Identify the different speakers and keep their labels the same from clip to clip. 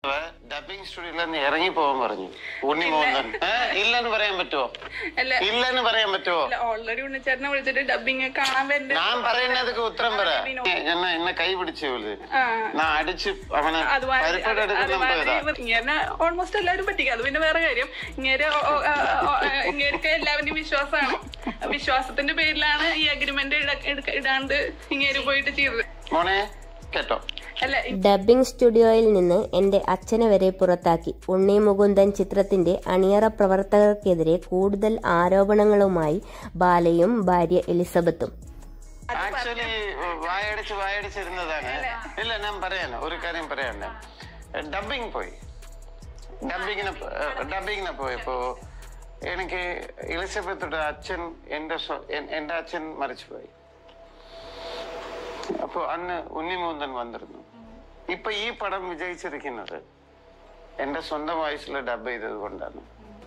Speaker 1: Dubbing സ്റ്റുഡിയോയിൽ നിന്ന് ഇറങ്ങി പോകാൻ പറഞ്ഞു ഉണ്ണി മോഹൻ ഏ ഇല്ലെന്ന് പറയാൻ പറ്റുമോ
Speaker 2: അല്ല
Speaker 1: ഇല്ലെന്ന് പറയാൻ പറ്റുമോ
Speaker 2: ഓൾറെഡി ഉണ്ണിച്ചേട്ടനെ വിളിച്ചിട്ട് ഡബിങ് കാണാൻ വരുന്നുണ്ട്
Speaker 1: ഞാൻ പറയുന്നതൊക്കെ ഉത്തരം പറ എന്നെ എന്നെ കൈ പിടിച്ചു
Speaker 2: ആ
Speaker 1: ഞാൻ അടിച്ച് അവനെ
Speaker 2: അതുമാതിരി
Speaker 1: പരിപാടി എടുക്കുന്ന പോയതാ
Speaker 2: ഇങ്ങനെ ഓൾമോസ്റ്റ് എല്ലാവരും പറ്റിക്കുക അത് പിന്നെ വേറെ കാര്യം ഇങ്ങനെ ഇങ്ങനെയൊക്കെ എല്ലാവരുടെയും വിശ്വാസമാണ് വിശ്വാസത്തിന്റെ പേരിലാണ് ഈ അഗ്രിമെന്റ് ഇടാണ്ട് ഇങ്ങനെ പോയിട്ട് ചെയ്തത്
Speaker 1: മോനെ കേട്ടോ
Speaker 2: അല്ല
Speaker 3: ഡബ്ബിംഗ് സ്റ്റുഡിയോയിൽ നിന്ന് എന്റെ അച്ഛനെ വരെ പുറത്താക്കി ഉണ്ണി മുകുന്ദൻ ചിത്രത്തിന്റെ അണിയറ പ്രവർത്തകർക്കെതിരെ കൂടുതൽ ആരോപണങ്ങളുമായി ബാലയും ഭാര്യ എലിസബത്തും
Speaker 1: ആക്ച്വലി വായടിച്ച് വായടിച്ചിരുന്നതാണ് ഇല്ല ഞാൻ പറയാനോ ഒരു കാര്യം പറയാനോ ഡബിങ് പോയി ഡബിങ്ങിന് ഡബിങ്ങിന് പോയപ്പോ എനിക്ക് എലിസബത്തിന്റെ അച്ഛൻ എന്റെ സ്വ- എൻ- എന്റെ അച്ഛൻ മരിച്ചുപോയി അപ്പൊ അന്ന് ഉണ്ണിമൂന്തൻ വന്നിരുന്നു ഇപ്പൊ ഈ പടം വിജയിച്ചിരിക്കുന്നത് എന്റെ സ്വന്തം വയസ്സിൽ ഡബ് ചെയ്തത് കൊണ്ടാണ്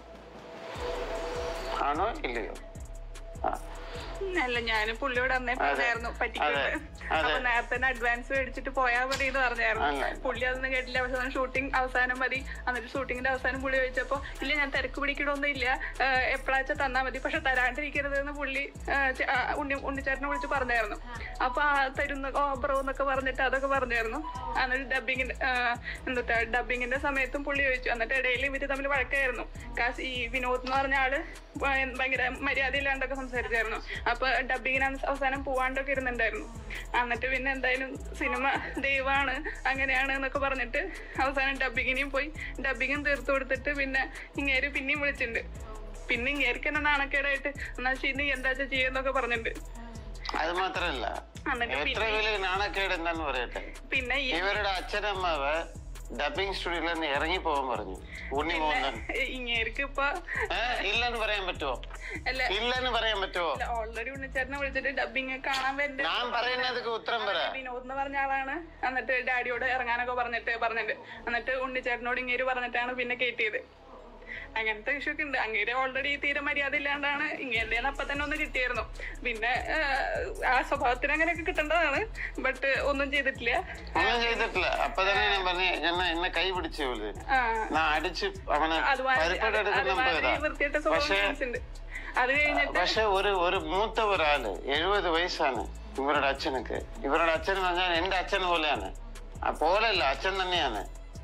Speaker 1: ആണോ ഇല്ലയോ ആ
Speaker 2: അല്ല ഞാൻ പുള്ളിയോട് അന്നേ പറഞ്ഞായിരുന്നു പറ്റിക്കുന്നത്
Speaker 1: അതെ.
Speaker 2: അപ്പൊ നേരത്തെ അഡ്വാൻസ് മേടിച്ചിട്ട് പോയാൽ മതി എന്ന് പറഞ്ഞായിരുന്നു
Speaker 1: അല്ല.
Speaker 2: പുള്ളി അതൊന്നും കേട്ടില്ല പക്ഷെ ഷൂട്ടിംഗ് അവസാനം മതി എന്നിട്ട് ഷൂട്ടിങ്ങിന്റെ അവസാനം പുള്ളി ചോദിച്ചപ്പോ ഇല്ല ഞാൻ തിരക്ക് പിടിക്കണമൊന്നും ഇല്ല എപ്പോഴാച്ച തന്നാ മതി പക്ഷെ തരാണ്ടിരിക്കരുത് എന്ന് പുള്ളി ആ, ചെ- ആ, ഉണ്ണി ഉണ്ണിച്ചേട്ടനെ വിളിച്ച് പറഞ്ഞായിരുന്നു അപ്പൊ ആ തരുന്ന ഓ ബ്രോ എന്നൊക്കെ പറഞ്ഞിട്ട് അതൊക്കെ പറഞ്ഞായിരുന്നു എന്നിട്ട് ഡബിങ്ങിന്റെ എന്താ ഡബിങ്ങിന്റെ സമയത്തും പുള്ളി ചോദിച്ചു എന്നിട്ട് ഇടയിൽ ഇവര് തമ്മിൽ വഴക്കായിരുന്നു കാശ് ഈ വിനോദ് എന്ന് പറഞ്ഞ ആള് ഭയ- ഭയങ്കര മര്യാദ ഇല്ലാണ്ടൊക്കെ സംസാരിച്ചായിരുന്നു അപ്പൊ ഡബിങ്ങിന് അവസാനം പോവാണ്ടൊക്കെ ഇരുന്നുണ്ടായിരുന്നു എന്നിട്ട് പിന്നെ എന്തായാലും സിനിമ ദൈവമാണ് അങ്ങനെയാണ് എന്നൊക്കെ പറഞ്ഞിട്ട് അവസാനം ഡബിങ്ങിനെയും പോയി ഡബിങ്ങും തീർത്തു കൊടുത്തിട്ട് പിന്നെ ഇങ്ങേര് പിന്നെയും വിളിച്ചിട്ടുണ്ട് പിന്നെ ഇങ്ങേർക്ക് തന്നെ നാണക്കേടായിട്ട് എന്നാ ശരി എന്താ ചെയ്യുന്നൊക്കെ പറഞ്ഞിട്ടുണ്ട്
Speaker 1: അത് മാത്രല്ല
Speaker 2: എന്നിട്ട്
Speaker 1: എത്ര വലിയ നാണക്കേട് എന്താന്ന് പറയട്ടെ
Speaker 2: പിന്നെ ഈ
Speaker 1: ഇവരുടെ അച്ഛനമ്മാവ് ഡബിംഗ് സ്റ്റുഡിയോയിൽ നിന്ന് ഇറങ്ങി പോകാൻ പറഞ്ഞു ഉണ്ണി മോഹൻ
Speaker 2: ഇങ്ങേർക്ക് ഇപ്പൊ
Speaker 1: ഏ ഇല്ലെന്ന് പറയാൻ പറ്റുമോ
Speaker 2: അല്ല
Speaker 1: ഇല്ലെന്ന് പറയാൻ പറ്റുമോ
Speaker 2: ഓൾറെഡി ഉണ്ണിച്ചേട്ടനെ വിളിച്ചിട്ട് ഡബിങ് കാണാൻ വരുന്നുണ്ട്
Speaker 1: ഞാൻ പറയുന്നതൊക്കെ ഉത്തരം പറ
Speaker 2: വിനോദ് എന്ന് പറഞ്ഞ ആളാണ് എന്നിട്ട് ഡാഡിയോട് ഇറങ്ങാനൊക്കെ പറഞ്ഞിട്ട് പറഞ്ഞിട്ട് എന്നിട്ട് ഉണ്ണിച്ചേട്ടനോട് ഇങ്ങേര് പറഞ്ഞിട്ടാണ് പിന്നെ കയറ്റിയത് അങ്ങനത്തെ ഇഷ്യൂ ഒക്കെ ഉണ്ട് അങ്ങേര് ഓൾറെഡി തീരെ മര്യാദ ഇല്ലാണ്ടാണ് ഇങ്ങേരുടെ അപ്പൊ തന്നെ ഒന്ന് കിട്ടിയായിരുന്നു പിന്നെ ആ, ആ സ്വഭാവത്തിന് അങ്ങനെയൊക്കെ കിട്ടേണ്ടതാണ് ബട്ട് ഒന്നും ചെയ്തിട്ടില്ല
Speaker 1: ഒന്നും ചെയ്തിട്ടില്ല അപ്പൊ തന്നെ ഞാൻ പറഞ്ഞു എന്നെ എന്നെ കൈ പിടിച്ചു
Speaker 2: ആ
Speaker 1: ഞാൻ അടിച്ച് അവനെ
Speaker 2: അതുമാതിരി
Speaker 1: പരിപാടി എടുക്കുന്ന
Speaker 2: അതുമാതിരി
Speaker 1: പോയതാ
Speaker 2: വൃത്തിയായിട്ട സ്വഭാവം
Speaker 1: പക്ഷേ
Speaker 2: കാണിച്ചിട്ടുണ്ട് അത് കഴിഞ്ഞിട്ട്
Speaker 1: പക്ഷെ ഒരു ഒരു മൂത്ത ഒരാള് എഴുപത് വയസ്സാണ് ഇവരുടെ അച്ഛനക്ക് ഇവരുടെ അച്ഛൻ എന്ന് പറഞ്ഞാൽ എന്റെ അച്ഛൻ പോലെയാണ് ആ പോലല്ല അച്ഛൻ തന്നെയാണ്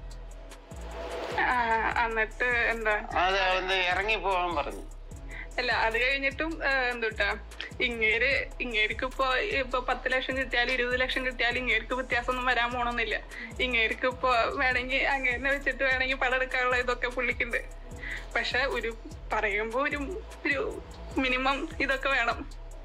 Speaker 2: ആ, എന്നിട്ട് എന്താ
Speaker 1: അത് അവന് ഇറങ്ങി പോകാൻ പറഞ്ഞു
Speaker 2: അല്ല അത് കഴിഞ്ഞിട്ടും എന്തുട്ടാ ഇങ്ങേര് ഇങ്ങേർക്ക് ഇപ്പൊ ഇപ്പൊ പത്ത് ലക്ഷം കിട്ടിയാലും ഇരുപത് ലക്ഷം കിട്ടിയാലും ഇങ്ങേർക്ക് വ്യത്യാസമൊന്നും വരാൻ പോണമെന്നില്ല ഇങ്ങേർക്ക് ഇപ്പൊ വേണമെങ്കിൽ അങ്ങനെ വെച്ചിട്ട് വേണമെങ്കിൽ പടം എടുക്കാനുള്ള ഇതൊക്കെ പുള്ളിക്കുണ്ട് പക്ഷെ ഒരു പറയുമ്പോ ഒരു ഒരു മിനിമം ഇതൊക്കെ വേണം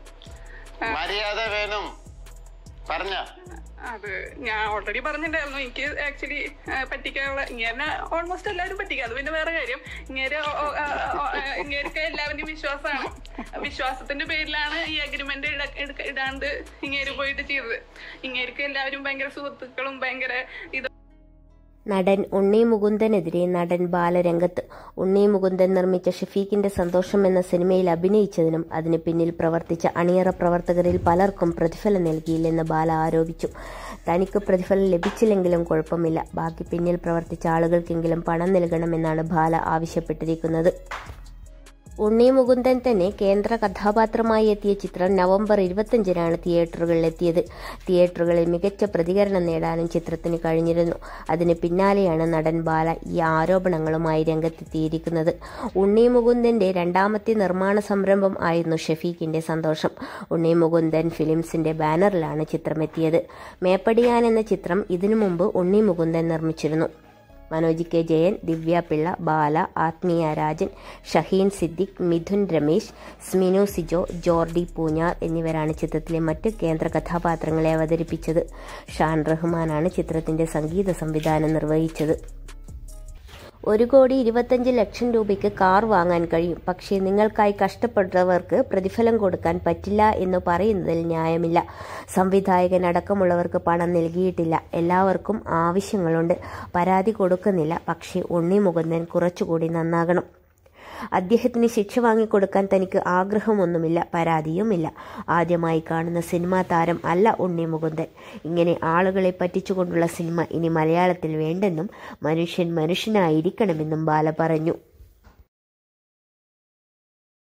Speaker 1: മര്യാദ വേണം പറഞ്ഞ
Speaker 2: അത് ഞാൻ ഓൾറെഡി പറഞ്ഞിട്ടുണ്ടായിരുന്നു എനിക്ക് ആക്ച്വലി പറ്റിക്കാനുള്ള ഇങ്ങനെ ഓൾമോസ്റ്റ് എല്ലാവരും പറ്റിക്കുക അത് പിന്നെ വേറെ കാര്യം ഇങ്ങനെ ഇങ്ങനെയൊക്കെ എല്ലാവരുടെയും വിശ്വാസമാണ് വിശ്വാസത്തിന്റെ പേരിലാണ് ഈ അഗ്രിമെന്റ് ഇടാണ്ട് ഇങ്ങേര് പോയിട്ട് ചെയ്തത് ഇങ്ങേർക്ക് എല്ലാവരും ഭയങ്കര സുഹൃത്തുക്കളും ഭയങ്കര ഇത്
Speaker 3: നടൻ ഉണ്ണി മുകുന്ദനെതിരെ നടൻ ബാലരംഗത്ത് ഉണ്ണി മുകുന്ദൻ നിർമ്മിച്ച ഷഫീഖിന്റെ സന്തോഷം എന്ന സിനിമയിൽ അഭിനയിച്ചതിനും അതിന് പിന്നിൽ പ്രവർത്തിച്ച അണിയറ പ്രവർത്തകരിൽ പലർക്കും പ്രതിഫലം നൽകിയില്ലെന്ന് ബാല ആരോപിച്ചു തനിക്ക് പ്രതിഫലം ലഭിച്ചില്ലെങ്കിലും കുഴപ്പമില്ല ബാക്കി പിന്നിൽ പ്രവർത്തിച്ച ആളുകൾക്കെങ്കിലും പണം നൽകണമെന്നാണ് ബാല ആവശ്യപ്പെട്ടിരിക്കുന്നത് ഉണ്ണി മുകുന്ദൻ തന്നെ കേന്ദ്ര കഥാപാത്രമായി എത്തിയ ചിത്രം നവംബർ ഇരുപത്തിയഞ്ചിനാണ് തിയേറ്ററുകളിലെത്തിയത് തിയേറ്ററുകളിൽ മികച്ച പ്രതികരണം നേടാനും ചിത്രത്തിന് കഴിഞ്ഞിരുന്നു അതിന് പിന്നാലെയാണ് നടൻ ബാല ഈ ആരോപണങ്ങളുമായി രംഗത്തെത്തിയിരിക്കുന്നത് ഉണ്ണി മുകുന്ദന്റെ രണ്ടാമത്തെ നിർമ്മാണ സംരംഭം ആയിരുന്നു ഷഫീഖിന്റെ സന്തോഷം ഉണ്ണി മുകുന്ദൻ ഫിലിംസിന്റെ ബാനറിലാണ് ചിത്രമെത്തിയത് മേപ്പടിയാൻ എന്ന ചിത്രം ഇതിനു മുമ്പ് ഉണ്ണി മുകുന്ദൻ നിർമ്മിച്ചിരുന്നു മനോജ് കെ ജയൻ ദിവ്യ പിള്ള ബാല ആത്മീയ രാജൻ ഷഹീൻ സിദ്ദിഖ് മിഥുൻ രമേശ് സ്മിനു സിജോ ജോർഡി പൂഞ്ഞാർ എന്നിവരാണ് ചിത്രത്തിലെ മറ്റ് കേന്ദ്ര കഥാപാത്രങ്ങളെ അവതരിപ്പിച്ചത് ഷാൻ റഹ്മാനാണ് ചിത്രത്തിന്റെ സംഗീത സംവിധാനം നിർവഹിച്ചത് ഒരു കോടി ഇരുപത്തഞ്ച് ലക്ഷം രൂപയ്ക്ക് കാർ വാങ്ങാൻ കഴിയും പക്ഷേ നിങ്ങൾക്കായി കഷ്ടപ്പെട്ടവർക്ക് പ്രതിഫലം കൊടുക്കാൻ പറ്റില്ല എന്ന് പറയുന്നതിൽ ന്യായമില്ല സംവിധായകൻ അടക്കമുള്ളവർക്ക് പണം നൽകിയിട്ടില്ല എല്ലാവർക്കും ആവശ്യങ്ങളുണ്ട് പരാതി കൊടുക്കുന്നില്ല പക്ഷേ ഉണ്ണി മുകുന്ദൻ കുറച്ചുകൂടി നന്നാകണം അദ്ദേഹത്തിന് ശിക്ഷ വാങ്ങിക്കൊടുക്കാൻ തനിക്ക് ആഗ്രഹമൊന്നുമില്ല പരാതിയുമില്ല ആദ്യമായി കാണുന്ന സിനിമാ താരം അല്ല ഉണ്ണി മുകുന്ദൻ ഇങ്ങനെ ആളുകളെ പറ്റിച്ചുകൊണ്ടുള്ള സിനിമ ഇനി മലയാളത്തിൽ വേണ്ടെന്നും മനുഷ്യൻ മനുഷ്യനായിരിക്കണമെന്നും ബാല പറഞ്ഞു